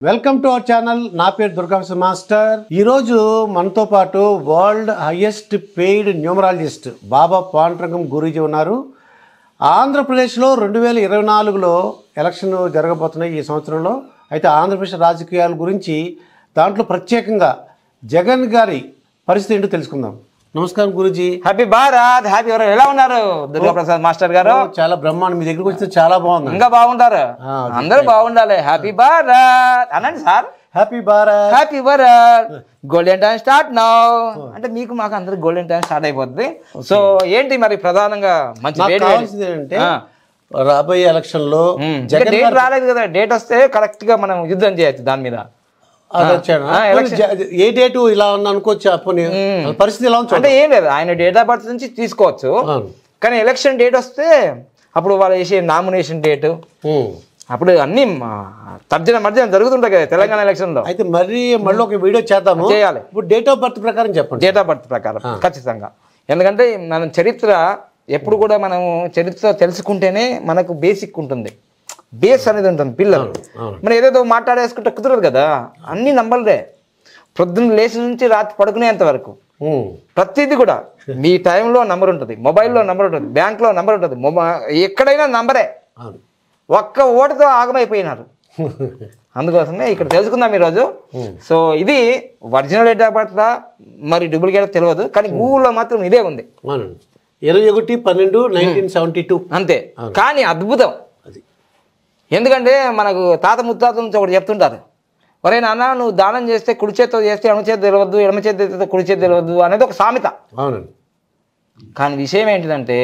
Welcome to our channel నా పేరు దుర్గాంశ master ఈరోజు మనతో పాటు world highest paid numerologist Baba Pandrangam Guruji ఉన్నారు ఆంధ్రప్రదేశ్లో రెండు వేల ఇరవై నాలుగులో ఎలక్షన్ జరగబోతున్నాయి ఈ సంవత్సరంలో అయితే ఆంధ్రప్రదేశ్ రాజకీయాల గురించి దాంట్లో ప్రత్యేకంగా జగన్ గారి పరిస్థితి ఏంటో తెలుసుకుందాం నమస్కారం గురూజీ హ్యాపీ భారత్ హ్యాపీ ఎవరు ఎలా ఉన్నారు దుర్గా ప్రసాద్ మాస్టర్ గారు చాలా బ్రహ్మాండం మీ దగ్గరికి వస్తే చాలా బాగుంది ఇంకా బాగుంటారు ఆ, అందరూ బాగుండాలి హ్యాపీ భారత్ అనండి sir happy Bharat happy Bharat golden time start now అంటే మీకు మాకు అందరికి గోల్డెన్ టైం స్టార్ట్ అయిపోద్ది సో ఏంటి మరి ప్రధానంగా మంచి నాకు డేట్ కావాల్సింది ఏంటంటే ఆ. రాబోయే ఎలక్షన్ లో జగన్ డేట్ గారు రాలేదు కదా డేట్ వస్తే కరెక్ట్ గా మనం యుద్ధం చేయొచ్చు దాని మీద అది వచ్చాడు ఆ, పోనీ జ- ఏ డేటు ఇలా ఉంది అనుకోవచ్చు పోనీ వాళ్ళ పరిస్థితి ఎలా ఉంది అంటే ఏం లేదు ఆయన డేట్ ఆఫ్ బర్త్ నుంచి తీసుకోవచ్చు అవును. కానీ ఎలక్షన్ డేట్ వస్తే అప్పుడు వాళ్ళు వేసే నామినేషన్ డేట్ ఉమ్. అప్పుడు అన్ని మా తర్జన మర్జన జరుగుతుంటాయి కదా తెలంగాణ ఎలక్షన్ లో అయితే మరీ మళ్ళీ ఒక వీడియో చేద్దాము చేయాలి. ఇప్పుడు డేట్ ఆఫ్ బర్త్ ప్రకారం చెప్పండి డేట్ ఆఫ్ బర్త్ ప్రకారం ఖచ్చితంగా ఎందుకంటే మనం చరిత్ర ఎప్పుడు కూడా మనం చరిత్ర తెలుసుకుంటేనే మనకు బేసిక్ ఉంటుంది బేస్ అనేది ఉంటుంది పిల్లలు అవును. మనం ఏదేదో మాట్లాడేసుకుంటే కుదరదు కదా అన్ని నంబర్లే ప్రొద్దున లేచి నుంచి రాత్రి పడుకునేంత వరకు ఉమ్. ప్రతిదీ కూడా మీ టైంలో నంబర్ ఉంటుంది మొబైల్లో నంబర్ ఉంటుంది బ్యాంక్లో నంబర్ ఉంటుంది మొబై ఎక్కడైనా నంబరే అవును ఒక్క ఓటుతో ఆగమైపోయినారు అందుకోసమే ఇక్కడ తెలుసుకుందాం ఈరోజు సో ఇది ఒరిజినల్ డేట్ ఆఫ్ బర్త్ మరి డూప్లికేట్ తెలియదు కానీ గూగుల్లో మాత్రం ఇదే ఉంది అవునండి ఇరవై ఒకటి పన్నెండు నైన్టీన్ సెవెంటీ టూ అంతే కానీ అద్భుతం అది ఎందుకంటే మనకు తాత ముత్తాత నుంచి ఒకటి చెప్తుంటారు ఒరే నాన్న నువ్వు దానం చేస్తే కుడి చేతితో చేస్తే ఎడమ చేతి తెలియవద్దు ఎడమ చేతి చేస్తే కుడి చేతి తెలియవద్దు అనేది ఒక సామెత అవునండి కానీ విషయం ఏంటిదంటే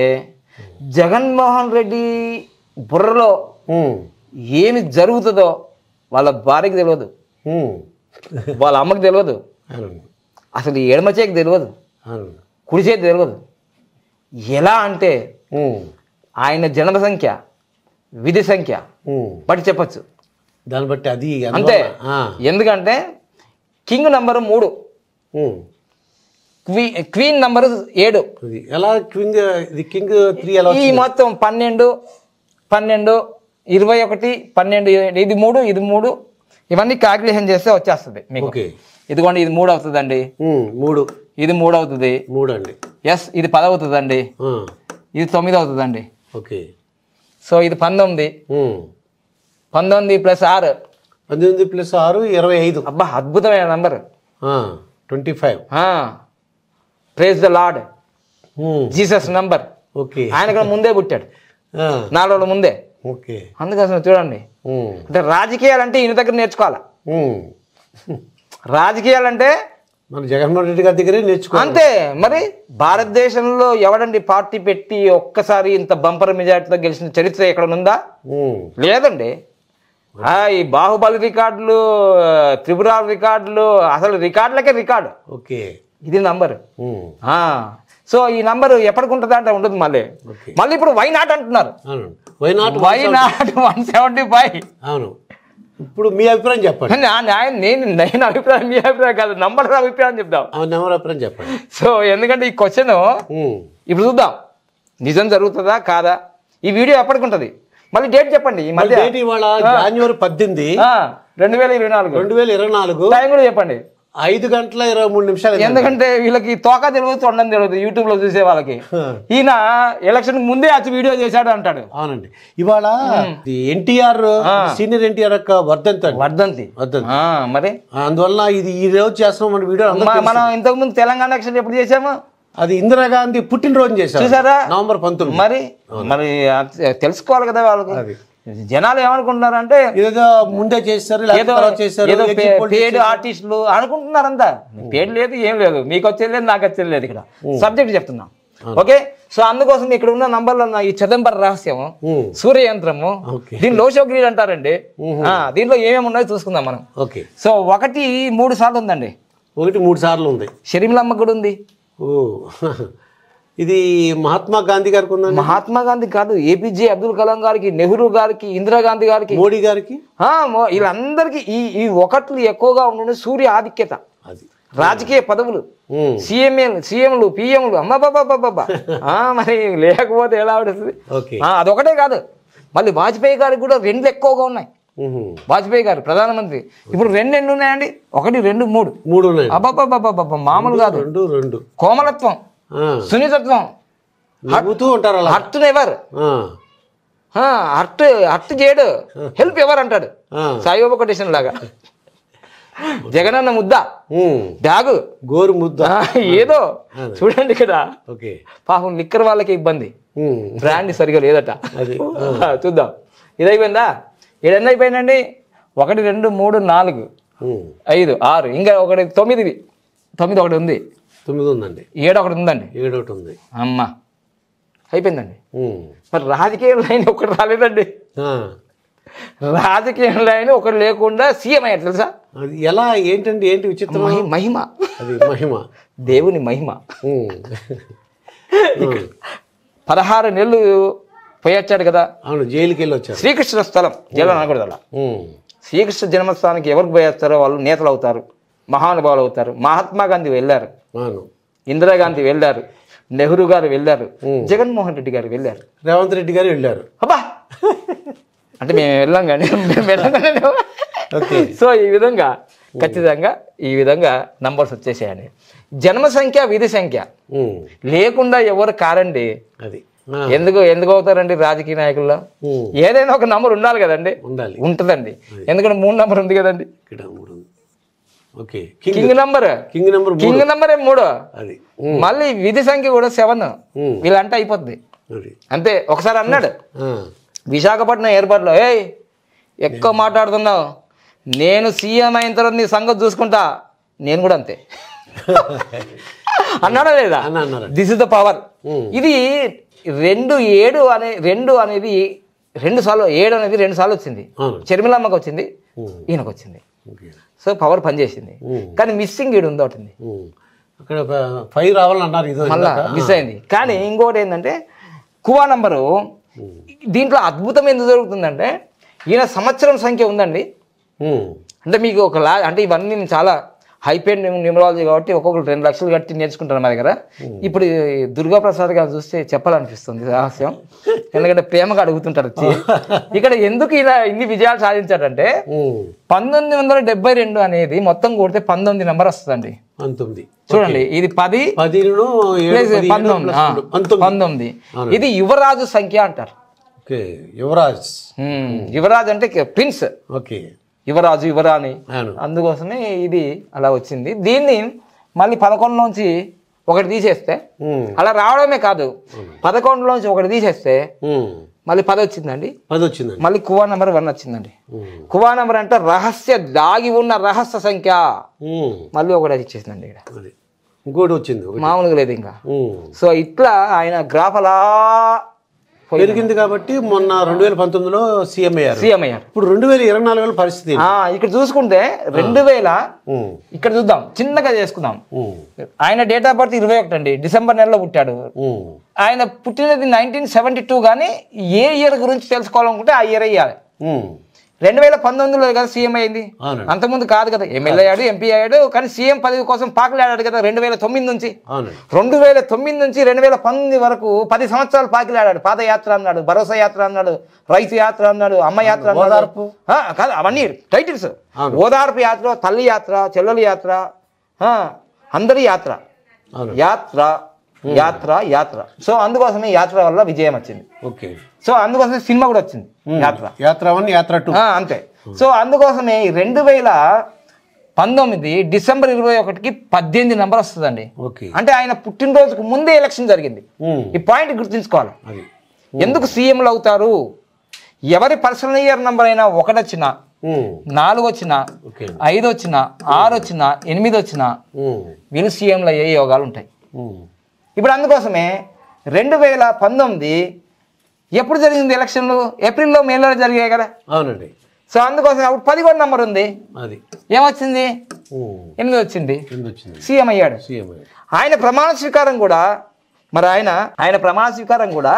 జగన్మోహన్ రెడ్డి బుర్రలో ఉమ్. ఏమి జరుగుతుందో వాళ్ళ భార్యకి తెలియదు ఉమ్. వాళ్ళ అమ్మకి తెలియదు అవునండి అసలు ఈ ఎడమ చేతికి తెలియదు అవునండి కుడి చేతి తెలియదు ఎలా అంటే ఉమ్. ఆయన జన్మ సంఖ్య విధి సంఖ్య ఉమ్. బట్టి చెప్పచ్చు దాన్ని బట్టి అది అంతే అందువల్ల- ఆ. ఎందుకంటే కింగ్ నంబరు మూడు ఉమ్. క్వీ క్వీన్ నంబరు ఏడు ఇది ఎలా కింగ్ ఇది కింగ్ త్రీ ఎలా ఈ మొత్తం పన్నెండు పన్నెండు ఇరవై ఒకటి పన్నెండు ఇది మూడు ఇది మూడు ఇవన్నీ క్యాల్కులేషన్ చేస్తే వచ్చేస్తుంది మీకు ఓకే ఇదిగోండి ఇది మూడు అవుతుందండి ఉమ్. మూడు ఇది మూడు అవుతుంది మూడు అండి ఎస్ ఇది పది అవుతుందండి ఆ. ఇది తొమ్మిది అవుతుందండి ఓకే సో ఇది పంతొమ్మిది ఉమ్. పంతొమ్మిది ప్లస్ ఆరు పద్దెనిమిది ప్లస్ ఆరు ఇరవై ఐదు అబ్బా అద్భుతమైన number twenty five praise the Lord Jesus number okay ఆయన కూడా ముందే పుట్టాడు ఆ, నాలుగు రోజుల ముందే ఓకే అందుకోసం చూడండి ఉమ్. అంటే రాజకీయాలంటే ఈయన దగ్గర నేర్చుకోవాలి ఉమ్. రాజకీయాలంటే మన జగన్మోహన్ రెడ్డి గారి దగ్గరే నేర్చుకో అంతే మరి భారతదేశంలో ఎవడండి పార్టీ పెట్టి ఒక్కసారి ఇంత బంపర్ మెజార్టీతో గెలిచిన చరిత్ర ఎక్కడ ఉందా ఉమ్. లేదండి ఆ, ఈ బాహుబలి రికార్డులు త్రిపుర రికార్డులు అసలు రికార్డులకే రికార్డు ఓకే ఇది నంబర్ ఉమ్. సో ఈ నంబర్ ఎప్పటికి ఉంటుంది అంటే ఉంటుంది మళ్ళీ ఓకే మళ్ళీ ఇప్పుడు వై నాట్ అంటున్నారు అవును why not why not one seventy five అవును ఇప్పుడు మీ అభిప్రాయం చెప్పండి ఆయన నేను నేను అభిప్రాయం మీ అభిప్రాయం కాదు నంబర్ అభిప్రాయం చెప్దాం అవును ఎవరి అభిప్రాయం చెప్పండి సో ఎందుకంటే ఈ క్వశ్చన్ ఉమ్. ఇప్పుడు చూద్దాం నిజం జరుగుతుందా కాదా ఈ వీడియో ఎప్పటికి ఉంటుంది మళ్ళీ డేట్ చెప్పండి ఈ మధ్య డేట్ ఇవాళ జనవరి పద్దెనిమిది రెండు వేల ఇరవై నాలుగు రెండు వేల ఇరవై నాలుగు టైం కూడా చెప్పండి ఐదు గంటల ఇరవై మూడు నిమిషాలు అయింది. ఎందుకంటే వీళ్ళకి తోక తెలియదు తొండం తెలియదు యూట్యూబ్ లో చూసే వాళ్ళకి ఈయన ఎలక్షన్ ముందే వచ్చి వీడియో చేశాడు అంటాడు అవునండి ఇవాళ ఎన్టీఆర్ సీనియర్ ఎన్టీఆర్ యొక్క వర్ధంతి అండి వర్ధంతి వర్ధంతి ఆ, మరి అందువల్ల ఇది ఈ రోజు చేస్తున్నాం మన వీడియో అందరికీ మ- మనం ఇంతకు ముందు తెలంగాణ ఎలక్షన్ ఎప్పుడు చేసాము అది ఇందిరాగాంధీ పుట్టినరోజు చేశారు చూసారా నవంబర్ పంతొమ్మిది మరి మరి అది తెలుసుకోవాలి కదా వాళ్ళకి అది. జనాలు ఏమనుకుంటున్నారంటే ఏదో ముందే చేశారు లేకపోతే ఏదో తర్వాత చేశారు ఏదో exit poll పేడ్ చేశారు. ఆర్టిస్టులు అనుకుంటున్నారంతా పేడ్ లేదు ఏం లేదు మీకు వచ్చేది లేదు నాకు వచ్చేది లేదు ఇక్కడ సబ్జెక్ట్ చెప్తున్నాం ఓకే సో అందుకోసం ఇక్కడ ఉన్న నంబర్లో ఉన్న ఈ చిదంబర రహస్యం ఉమ్. సూర్యయంత్రము ఓకే. దీని లోషోగ్రీడ్ అంటారండి ఆ, దీంట్లో ఏమేమి ఉన్నాయో చూసుకుందాం మనం ఓకే సో ఒకటి మూడు సార్లు ఉందండి ఒకటి మూడు సార్లు ఉంది షరీంలమ్మ కూడా ఉంది ఓ ఇది మహాత్మా గాంధీ గారికి ఉందండి మహాత్మా గాంధీ కాదు ఏపీజే అబ్దుల్ కలాం గారికి నెహ్రూ గారికి ఇందిరాగాంధీ గారికి మోడీ గారికి ఆ, మో- వీళ్ళందరికీ ఈ ఈ ఒకట్లు ఎక్కువగా ఉండే సూర్య ఆధిక్యత అది రాజకీయ పదవులు ఉమ్. సీఎంఏలు సీఎంలు పిఎంలు అమ్మ బాబా మరి లేకపోతే ఎలా ఉంటుంది ఓకే ఆ, అదొకటే కాదు మళ్ళీ వాజ్పేయి గారికి కూడా రెండు ఎక్కువగా ఉన్నాయి ఉహు. వాజ్పేయి గారు ప్రధానమంత్రి ఇప్పుడు రెండు ఎన్ని ఉన్నాయండి ఒకటి రెండు మూడు మూడు ఉన్నాయి అబ్బాబ్బాబ్బాబ్బా మామూలు కాదు రెండు రెండు కోమలత్వం ఆ, సున్నితత్వం నవ్వుతూ ఉంటారు అలా హర్ట్ నెవర్ ఆ, హర్ట్ హర్ట్ చేయడు హెల్ప్ ఎవర్ అంటాడు ఆ. సాయిబాబా కొటేషన్ లాగా జగనన్న ముద్ద ఉమ్. బ్యాగు గోరు ముద్ద ఆ, ఏదో చూడండి ఇక్కడ ఓకే పాపం లిక్కర్ వాళ్ళకి ఇబ్బంది ఉమ్. బ్రాండ్ సరిగా లేదట అది ఆ, చూద్దాం ఇది అయిపోయిందా ఇది ఎన్ని అయిపోయిందండి ఒకటి రెండు మూడు నాలుగు ఉమ్. ఐదు ఆరు ఇంకా ఒకటి తొమ్మిది తొమ్మిది ఒకటి ఉంది తొమ్మిది ఉందండి ఏడు ఒకటి ఉందండి ఏడు ఒకటి ఉంది అమ్మ అయిపోయిందండి ఉమ్. మరి రాజకీయ లైన్ ఒకటి రాలేదండి ఆ, రాజకీయ లైన్ ఒకటి లేకుండా సీఎం అయ్యారు తెలుసా అది ఎలా ఏంటండి ఏంటి విచిత్రం మహి- మహిమ అది మహిమ దేవుని మహిమ ఉమ్. ఉమ్. పదహారు నెలలు పోయొచ్చాడు కదా అవును జైలుకి వెళ్ళి వచ్చారు శ్రీకృష్ణ స్థలం జైలు అనకూడదు అలా ఉమ్. శ్రీకృష్ణ జన్మస్థానానికి ఎవరికి పోయేస్తారో వాళ్ళు నేతలు అవుతారు మహానుభావులు అవుతారు మహాత్మా గాంధీ వెళ్ళారు అవును ఇందిరాగాంధీ వెళ్ళారు నెహ్రూ గారు వెళ్ళారు జగన్మోహన్ రెడ్డి గారు వెళ్ళారు రేవంత్ రెడ్డి గారు వెళ్ళారు అబ్బా అంటే మేము వెళ్ళాం కానీ మేము వెళ్ళాం కానీ ఓకే సో ఈ విధంగా ఖచ్చితంగా ఈ విధంగా నంబర్స్ వచ్చేసాయండి జన్మ సంఖ్య విధి సంఖ్య ఉమ్. లేకుండా ఎవరు కారండి అది ఆ, ఎందుకు ఎందుకు అవుతారండి రాజకీయ నాయకుల్లో ఉమ్. ఏదైనా ఒక నంబర్ ఉండాలి కదండి ఉండాలి ఉంటుందండి ఎందుకంటే మూడు నంబర్ ఉంది కదండి ఇక్కడ మూడు ఉంది okay king king number king number మూడు కింగ్ నంబరే మూడు అది మళ్ళీ విధి సంఖ్య కూడా సెవెన్ ఉమ్. వీళ్ళంటే అయిపోద్ది అది అంతే ఒకసారి అన్నాడు ఆ, విశాఖపట్నం ఎయిర్పోర్ట్లో ఏయ్ ఎక్కువ మాట్లాడుతున్నావు నేను సీఎం అయిన తర్వాత నీ సంగతి చూసుకుంటా నేను కూడా అంతే అన్నాడా లేదా అని అన్నారు this is the power um. ఇది రెండు ఏడు అనే రెండు అనేది రెండు సార్లు ఏడు అనేది రెండు సార్లు వచ్చింది అవును చర్మిలమ్మకి వచ్చింది ఉమ్. ఈయనకు వచ్చింది ఓకే సో పవర్ పనిచేసింది ఉమ్. కానీ మిస్సింగ్ ఈడు ఉంది ఒకటి ఉంది. ఉమ్. అక్కడ ఫైవ్ రావాలన్నారు ఇది మళ్ళా మిస్ అయింది కానీ ఇంకోటి ఏంటంటే కువా నంబరు దీంట్లో అద్భుతం ఎందుకు జరుగుతుందంటే ఈయన సంవత్సరం సంఖ్య ఉందండి ఉమ్. అంటే మీకు ఒక లా అంటే ఇవన్నీ నేను చాలా హైపెయిడ్ న్యూమరాలజీ కాబట్టి ఒక్కొక్కరు రెండు లక్షలు కట్టి నేర్చుకుంటారు మా దగ్గర ఇప్పుడు ఈ దుర్గా ప్రసాద్ గారు చూస్తే చెప్పాలనిపిస్తుంది రహస్యం ఎందుకంటే ప్రేమగా అడుగుతుంటారు వచ్చి ఇక్కడ ఎందుకు ఇలా ఇన్ని విజయాలు సాధించాడంటే ఉమ్. పంతొమ్మిది వందల డెబ్బై రెండు అనేది మొత్తం కొడితే పంతొమ్మిది నెంబర్ వస్తుందండి పంతొమ్మిది చూడండి ఇది పది పదిను ఏడు ప్లస్ పదిహేను పంతొమ్మిది ప్లస్ ఆ, రెండు. పంతొమ్మిది పంతొమ్మిది ఇది యువరాజు సంఖ్య అంటారు ఓకే యువరాజ్ ఉమ్, యువరాజు అంటే ప్రిన్స్ ఓకే యువరాజు యువరాణి అవును అందుకోసమే ఇది అలా వచ్చింది దీన్ని మళ్ళీ పదకొండులోంచి ఒకటి తీసేస్తే ఉమ్. అలా రావడమే కాదు పదకొండులోంచి ఒకటి తీసేస్తే ఉమ్. మళ్ళీ పది వచ్చిందండి పది వచ్చిందండి మళ్ళీ కువా నెంబర్ వన్ వచ్చిందండి ఉమ్. కువా నెంబర్ అంటే రహస్య దాగి ఉన్న రహస్య సంఖ్య ఉమ్. మళ్ళీ ఒకటి ఇచ్చేసిందండి ఇక్కడ అది ఇంకోటి వచ్చింది ఒకటి మామూలుగా లేదు ఇంకా ఉమ్. సో ఇట్లా ఆయన గ్రాఫ్ అలా పోయి పెరిగింది కాబట్టి మొన్న రెండు వేల పంతొమ్మిదిలో సీఎం అయ్యారు సీఎం అయ్యారు ఇప్పుడు రెండు వేల ఇరవై నాలుగులో పరిస్థితి ఏంటి? ఆ, ఇక్కడ చూసుకుంటే రెండు వేల ఉమ్. ఇక్కడ చూద్దాం చిన్నగా చేసుకుందాం ఉమ్. ఆయన డేట్ ఆఫ్ బర్త్ ఇరవై ఒకటి అండి డిసెంబర్ నెలలో పుట్టాడు ఉమ్. ఆయన పుట్టినది నైన్టీన్ సెవెంటీ టూ కానీ ఏ ఇయర్ గురించి తెలుసుకోవాలనుకుంటే ఆ ఇయర్ అయ్యాలి ఉమ్. రెండు వేల పంతొమ్మిదిలో కదా సీఎం అయింది అవునండి అంతకుముందు కాదు కదా ఎమ్మెల్యే అయ్యాడు ఎంపీ అయ్యాడు కానీ సీఎం పదవి కోసం పాకులాడాడు కదా రెండు వేల తొమ్మిది నుంచి అవునండి రెండు వేల తొమ్మిది నుంచి రెండు వేల పంతొమ్మిది వరకు పది సంవత్సరాలు పాకిలాడాడు పాదయాత్ర అన్నాడు భరోసా యాత్ర అన్నాడు రైతు యాత్ర అన్నాడు అమ్మ యాత్ర అన్నాడు ఓదార్పు. ఆ, కాదు అవన్నీ టైటిల్స్ అవును. ఓదార్పు యాత్ర తల్లి యాత్ర చెల్లెల యాత్ర ఆ, అందరి యాత్ర అవును యాత్ర యాత్ర యాత్ర సో అందుకోసమే యాత్ర వల్ల విజయం వచ్చింది ఓకే సో అందుకోసమే సినిమా కూడా వచ్చింది యాత్ర యాత్ర వన్ యాత్ర టూ ఆ, అంతే సో అందుకోసమే ఈ రెండు వేల పంతొమ్మిది డిసెంబర్ ఇరవై ఒకటికి పద్దెనిమిది నెంబర్ వస్తుందండి ఓకే అంటే ఆయన పుట్టినరోజుకు ముందే ఎలక్షన్ జరిగింది ఉమ్. ఈ పాయింట్ గుర్తుంచుకోవాలి అది ఎందుకు సీఎంలు అవుతారు ఎవరి పర్సనల్ ఇయర్ నంబర్ అయినా ఒకటి వచ్చినా ఉమ్. నాలుగు వచ్చినా ఓకే ఐదు వచ్చినా ఆరు వచ్చినా ఎనిమిది వచ్చినా ఉమ్. వీళ్ళు సీఎంలు అయ్యే యోగాలు ఉంటాయి ఉమ్. ఇప్పుడు అందుకోసమే రెండు వేల పంతొమ్మిది ఎప్పుడు జరిగింది ఎలక్షన్లు ఏప్రిల్లో మేలో జరిగాయి కదా అవునండి సో అందుకోసం అప్పుడు పదిహేడు నంబర్ ఉంది అది ఏమొచ్చింది ఉమ్. ఎనిమిది వచ్చింది కింద వచ్చింది సీఎం అయ్యాడు సీఎం ఆయన ప్రమాణ స్వీకారం కూడా మరి ఆయన ఆయన ప్రమాణ స్వీకారం కూడా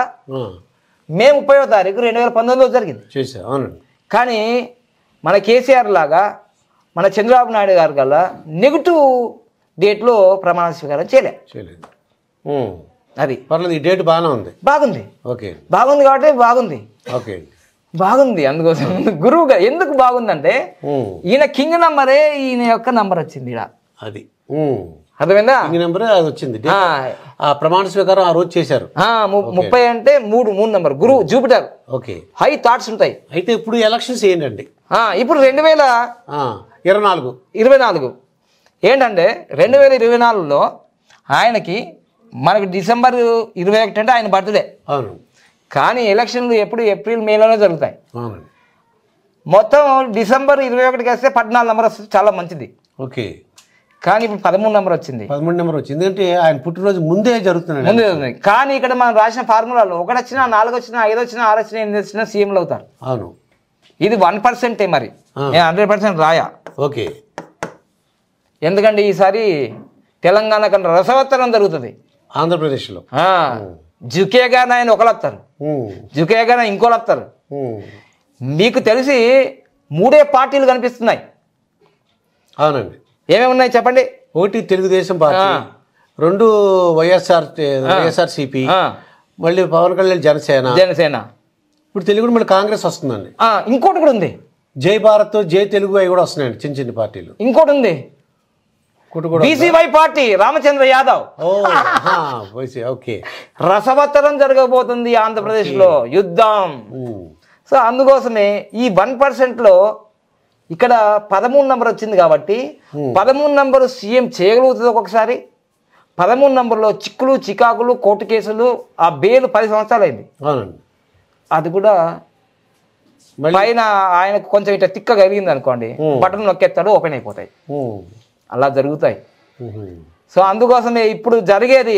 మే ముప్పైవ తారీఖు రెండు వేల పంతొమ్మిదిలో జరిగింది చేసా అవునండి కానీ మన కేసీఆర్ లాగా మన చంద్రబాబు నాయుడు గారు గల్లా నెగిటివ్ డేట్లో ప్రమాణ స్వీకారం చేయలే చేయలేదు ఉమ్. అది పర్లేదు ఈ డేట్ బాగానే ఉంది బాగుంది ఓకే బాగుంది కాబట్టి బాగుంది ఓకే బాగుంది అందుకోసం గురువు గారు ఎందుకు బాగుందంటే ఉమ్, ఈయన కింగ్ నంబరే ఈయన యొక్క నంబర్ వచ్చింది ఇక్కడ అది ఉమ్. అర్థమైందా ఈ నెంబర్ అది వచ్చింది ఆ, ఆ ప్రమాణ స్వీకారం ఆ రోజు చేశారు ఆ, ము- ముప్పై అంటే మూడు మూడు నంబర్ గురువు జూపిటర్ ఓకే హై థాట్స్ ఉంటాయి అయితే ఇప్పుడు ఎలక్షన్స్ ఏంటండి ఆ, ఇప్పుడు రెండు వేల ఆ, ఇరవై నాలుగు ఇరవై నాలుగు ఏంటంటే రెండు వేల ఇరవై నాలుగులో ఆయనకి మనకి డిసెంబర్ ఇరవై ఒకటి అంటే ఆయన బర్త్డే అవును కానీ ఎలక్షన్లు ఎప్పుడు ఏప్రిల్ మేలోనే జరుగుతాయి అవునండి మొత్తం డిసెంబర్ ఇరవై ఒకటికి వస్తే పద్నాలుగు నెంబర్ వస్తుంది చాలా మంచిది ఓకే కానీ ఇప్పుడు పదమూడు నెంబర్ వచ్చింది పదమూడు నెంబర్ వచ్చింది ఎందుకంటే ఆయన పుట్టినరోజు ముందే జరుగుతున్నాడు ముందు ఉంది. కానీ ఇక్కడ మనం రాసిన ఫార్ములాలో ఒకటి వచ్చినా నాలుగు వచ్చినా ఐదు వచ్చినా ఆరు వచ్చినా ఎనిమిది వచ్చినా సీఎంలు అవుతారు అవును ఇది వన్ పర్సెంటే మరి ఆ. నేను హండ్రెడ్ పర్సెంట్ రాయా ఓకే ఎందుకంటే ఈసారి తెలంగాణ కన్నా రసవత్తరం జరుగుతుంది ఆంధ్రప్రదేశ్లో ఆ, జుకేగా ఆయన ఒకరు వస్తారు ఉమ్, జుకేగా ఇంకోళ్ళు వస్తారు ఉమ్. మీకు తెలిసి మూడే పార్టీలు కనిపిస్తున్నాయి అవునండి ఏమేమి ఉన్నాయి చెప్పండి ఒకటి తెలుగుదేశం పార్టీ ఆ. రెండు వైఎస్ఆర్ వైఎస్ఆర్ సిపి ఆ, మళ్ళీ పవన్ కళ్యాణ్ జనసేన జనసేన ఇప్పుడు తెలుగు మళ్ళీ కాంగ్రెస్ వస్తుందండి ఆ, ఇంకోటి కూడా ఉంది జై భారత్ జై తెలుగు అవి కూడా వస్తున్నాయండి చిన్న చిన్న పార్టీలు ఇంకోటి ఉంది ఒకటి కూడా బీసీవై పార్టీ రామచంద్ర యాదవ్ ఓ ఆహా, పోసి, ఓకే రసవత్తరం జరగబోతుంది ఆంధ్రప్రదేశ్లో యుద్ధం ఉమ్, సో అందుకోసమే ఈ వన్ పర్సెంట్లో ఇక్కడ పదమూడు నంబర్ వచ్చింది కాబట్టి పదమూడు నంబరు సీఎం చేయగలుగుతుంది ఒక్కొక్కసారి పదమూడు నంబర్లో చిక్కులు చికాకులు కోర్టు కేసులు ఆ బెయిల్ పది సంవత్సరాలు అయింది అవునండి అది కూడా మళ్ళీ పైన ఆయనకు కొంచెం ఇట్లా తిక్క కలిగింది అనుకోండి బటన్ నొక్కేస్తాడు ఓపెన్ అయిపోతాయి ఉమ్, అలా జరుగుతాయి ఉహు, సో అందుకోసమే ఇప్పుడు జరిగేది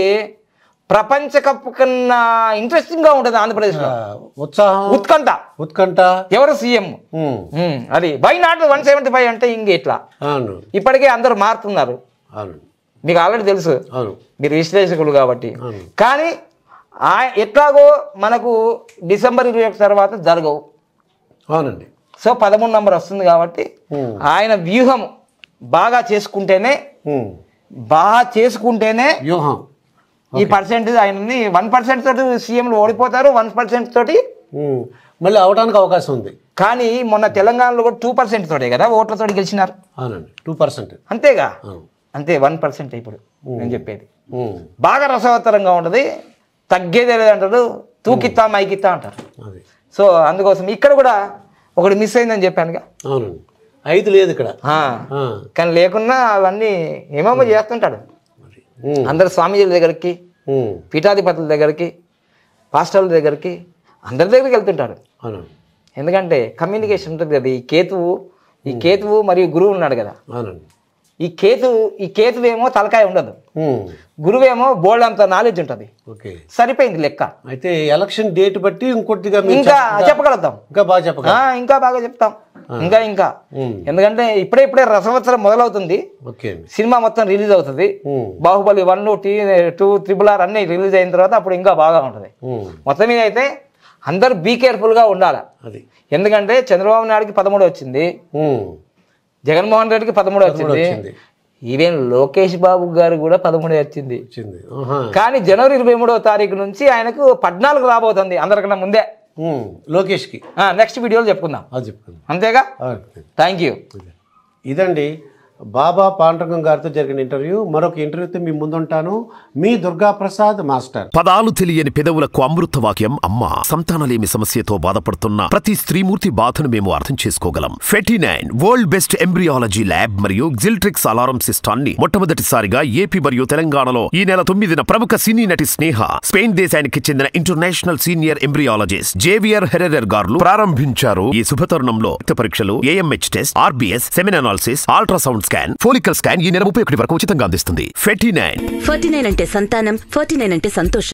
ప్రపంచ కప్ కన్నా ఇంట్రెస్టింగ్ గా ఉంటుంది ఆంధ్రప్రదేశ్లో ఆ, ఉత్సాహం ఉత్కంఠ ఉత్కంఠ ఎవరు సీఎం ఉమ్, ఉమ్, అది why not one seventy five అంటే ఇంక ఇట్లా అవును ఇప్పటికే అందరూ మారుతున్నారు అవును మీకు ఆల్రెడీ తెలుసు అవును మీరు విశ్లేషకులు కాబట్టి అవును. కానీ ఆ- ఎట్లాగో మనకు డిసెంబర్ ఇరవై ఒకటి తర్వాత జరగవు అవునండి సో పదమూడు నంబర్ వస్తుంది కాబట్టి ఉమ్, ఆయన వ్యూహం బాగా చేసుకుంటేనే ఉమ్, బాగా చేసుకుంటేనే వ్యూహం ఈ పర్సెంటేజ్ ఆయనని వన్ పర్సెంట్ తోటి సీఎంలు ఓడిపోతారు వన్ పర్సెంట్ తోటి ఉమ్, మళ్ళీ అవడానికి అవకాశం ఉంది కానీ మొన్న తెలంగాణలో కూడా టూ పర్సెంట్ తోటే కదా ఓట్లతో గెలిచినారు అవునండి టూ పర్సెంట్ అంతేగా అవును అంతే వన్ పర్సెంట్ ఇప్పుడు నేను చెప్పేది ఉమ్, బాగా రసవత్తరంగా ఉంటుంది తగ్గేదే లేదంటారు తూకిత్తా మైకిత్తా అంటారు అది సో అందుకోసం ఇక్కడ కూడా ఒకటి మిస్ అయిందని చెప్పానుగా అవునండి ఐదు లేదు ఇక్కడ ఆ, ఆ, కానీ లేకున్నా అవన్నీ ఏమేమో చేస్తుంటాడు మరి. ఉమ్, అందరు స్వామీజీల దగ్గరికి ఉమ్, పీఠాధిపతుల దగ్గరికి పాస్టర్ల దగ్గరికి అందరి దగ్గరికి వెళ్తుంటాడు అవునండి ఎందుకంటే కమ్యూనికేషన్ ఉంటుంది కదా ఈ కేతువు ఈ కేతువు మరియు గురువు ఉన్నాడు కదా అవునండి ఈ కేతు ఈ కేతువేమో తలకాయ ఉండదు ఉమ్, గురువేమో బోల్డ్ అంత నాలెడ్జ్ ఉంటుంది ఓకే సరిపోయింది లెక్క అయితే ఎలక్షన్ డేట్ బట్టి ఇంకొద్దిగా మీరు ఇంకా చెప్ప- చెప్పగలుగుతాం ఇంకా బాగా చెప్పగలరు ఆ, ఇంకా బాగా చెప్తాం ఇంకా ఇంకా ఉమ్, ఎందుకంటే ఇప్పుడే ఇప్పుడే రసవత్సరం మొదలవుతుంది ఓకే అండి సినిమా మొత్తం రిలీజ్ అవుతుంది ఉమ్, బాహుబలి వన్ టీ టూ త్రిబుల్ ఆర్ అన్ని రిలీజ్ అయిన తర్వాత అప్పుడు ఇంకా బాగా ఉంటుంది ఉమ్, మొత్తం మీద అయితే అందరూ బీ కేర్ఫుల్గా ఉండాలి అది ఎందుకంటే చంద్రబాబు నాయుడుకి పదమూడు వచ్చింది ఉమ్, జగన్మోహన్ రెడ్డికి పదమూడు వచ్చింది వచ్చింది ఈవెన్ లోకేష్ బాబు గారు కూడా పదమూడే వచ్చింది వచ్చింది ఆహా. కానీ జనవరి ఇరవై మూడవ తారీఖు నుంచి ఆయనకు పద్నాలుగు రాబోతుంది అందరికన్నా ముందే ఉమ్, లోకేష్కి నెక్స్ట్ వీడియోలో చెప్పుకుందాం అది చెప్తాను అంతేగా ఓకే. థ్యాంక్ యూ ఇదండి బాబా పాండరంగం గారితో జరిగిన ఇంటర్వ్యూ మరొక ఇంటర్వ్యూతో మీ ముందుంటాను మీ దుర్గా ప్రసాద్ మాస్టర్ పదాలు తెలియని పెదవులకు అమృత వాక్యం అమ్మ సంతానలేమి సమస్యతో బాధపడుతున్న ప్రతి స్త్రీమూర్తి బాధను మేము అర్థం చేసుకోగలం fifty nine world best embryology lab మరియు జిల్ట్రిక్స్ అలారం సిస్టాన్ని మొట్టమొదటిసారిగా ఏపీ మరియు తెలంగాణలో ఈ నెల తొమ్మిదిన ప్రముఖ సినీ నటి స్నేహ స్పెయిన్ దేశానికి చెందిన international senior embryologist Javier Herrera గారు ప్రారంభించారు ఈ శుభతరుణంలో రక్త పరీక్షలు AMH test RBS semen analysis ultrasound scan follicle scan ఈ నెల ముప్పై ఒకటి వరకు ఉచితంగా అందిస్తుంది ఫెటీ నైన్ ఫార్టీ నైన్ అంటే సంతానం ఫార్టీ నైన్ అంటే సంతోషం